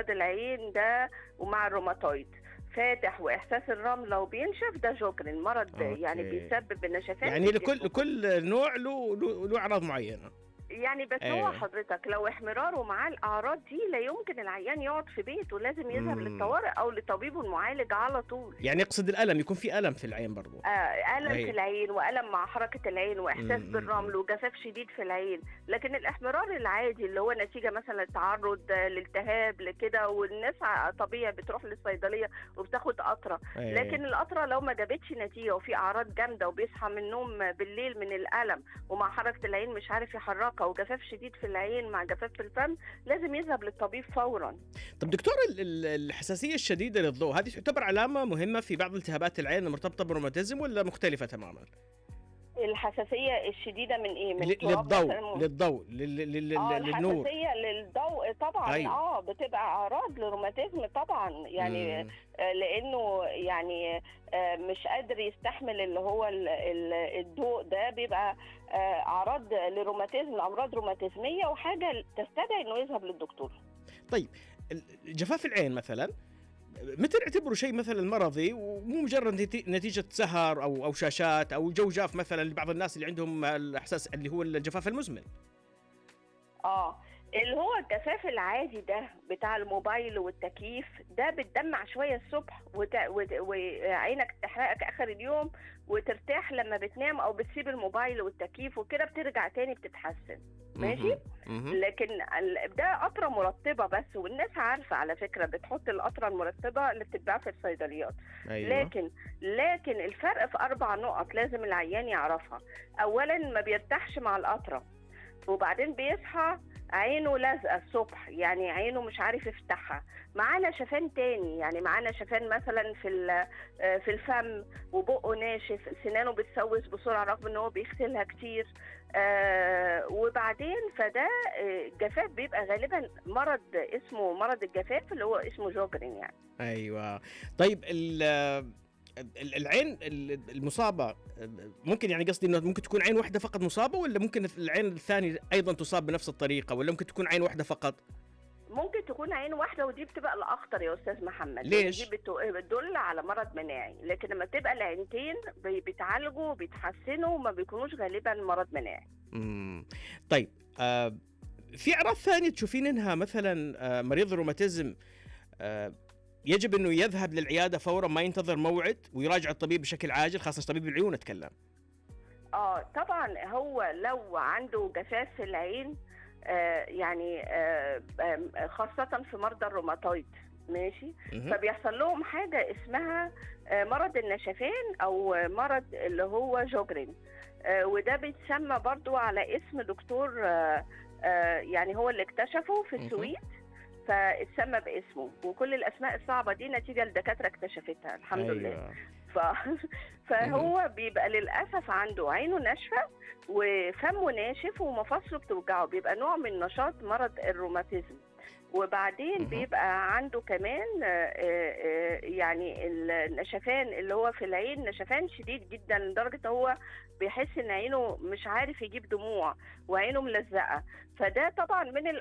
امراض العين ده ومع الروماتويد فاتح واحساس الرمله وبينشف ده جوجرين مرض يعني أوكي. بيسبب النشفان يعني في لكل الجسم. كل نوع له له له اعراض معينه يعني بس أيوة. هو حضرتك لو احمرار ومعاه الاعراض دي لا يمكن العيان يقعد في بيته لازم يذهب مم. للطوارئ او لطبيبه المعالج على طول يعني يقصد الالم يكون في الم في العين برضو آه الم أيوة. في العين والم مع حركه العين واحساس مم. بالرمل وجفاف شديد في العين لكن الاحمرار العادي اللي هو نتيجه مثلا تعرض آه، لالتهاب لكده والناس ع- طبيعي بتروح للصيدليه وبتاخد قطره أي. لكن القطره لو ما جابتش نتيجه وفي اعراض جامده وبيصحى من النوم بالليل من الالم ومع حركه العين مش عارف يحركها وجفاف شديد في العين مع جفاف في الفم لازم يذهب للطبيب فورا طب دكتور ال- ال- الحساسيه الشديده للضوء هذه تعتبر علامه مهمه في بعض التهابات العين المرتبطه بالروماتيزم ولا مختلفه تماما؟ الحساسيه الشديده من ايه من ل- التراب للضوء مثلاً؟ للضوء لل- لل- اه لل- للنور الحساسيه للضوء طبعا أيوة. اه بتبقى اعراض لروماتيزم طبعا يعني مم. آه لانه يعني آه مش قادر يستحمل اللي هو ال- ال- الضوء ده بيبقى آه اعراض لروماتيزم امراض روماتيزميه وحاجه تستدعي انه يذهب للدكتور طيب ال- جفاف العين مثلا متى نعتبره شيء مثلا مرضي ومو مجرد نتي- نتيجه سهر او او شاشات او جو جاف مثلا لبعض الناس اللي عندهم الاحساس اللي هو الجفاف المزمن اه اللي هو الجفاف العادي ده بتاع الموبايل والتكييف ده بتدمع شويه الصبح وت... وت... وعينك تحرقك اخر اليوم وترتاح لما بتنام او بتسيب الموبايل والتكييف وكده بترجع تاني بتتحسن ماشي مهم. لكن ال- ده قطره مرطبه بس والناس عارفه على فكره بتحط القطره المرطبه اللي بتتباع في الصيدليات ايوه لكن لكن الفرق في اربع نقط لازم العيان يعرفها اولا ما بيرتاحش مع القطره وبعدين بيصحى عينه لازقه الصبح يعني عينه مش عارف يفتحها معاه نشفان تاني يعني معاه نشفان مثلا في ال- آه، في الفم وبقه ناشف سنانه بتسوس بسرعه رغم ان هو بيغسلها كتير آه وبعدين فده آه، الجفاف بيبقى غالبا مرض اسمه مرض الجفاف اللي هو اسمه جوجرين يعني ايوه طيب ال ال- العين ال- المصابه ممكن يعني قصدي انه ممكن تكون عين واحده فقط مصابه ولا ممكن العين الثانيه ايضا تصاب بنفس الطريقه ولا ممكن تكون عين واحده فقط؟ ممكن تكون عين واحده ودي بتبقى الاخطر يا استاذ محمد ليش؟ دي بتو- بتدل على مرض مناعي لكن لما تبقى العينتين بي- بيتعالجوا وبيتحسنوا وما بيكونوش غالبا مرض مناعي امم طيب آه في اعراض ثانيه تشوفين انها مثلا آه مريض الروماتيزم آه يجب انه يذهب للعياده فورا ما ينتظر موعد ويراجع الطبيب بشكل عاجل خاصه طبيب العيون اتكلم اه طبعا هو لو عنده جفاف في العين آه يعني آه آم، خاصه في مرضى الروماتويد ماشي مهم. فبيحصل لهم حاجه اسمها آه، مرض النشفان او آه، مرض اللي هو جوجرين آه، وده بيتسمى برضو على اسم دكتور آه، آه، يعني هو اللي اكتشفه في مهم. السويد فاتسمى باسمه وكل الاسماء الصعبه دي نتيجه لدكاتره اكتشفتها الحمد لله أيوة. ف... فهو بيبقى للاسف عنده عينه ناشفه وفمه ناشف ومفاصله بتوجعه بيبقى نوع من نشاط مرض الروماتيزم وبعدين مهم. بيبقى عنده كمان آه، آه، آه، يعني النشفان اللي هو في العين نشفان شديد جدا لدرجه هو بيحس ان عينه مش عارف يجيب دموع وعينه ملزقه فده طبعا من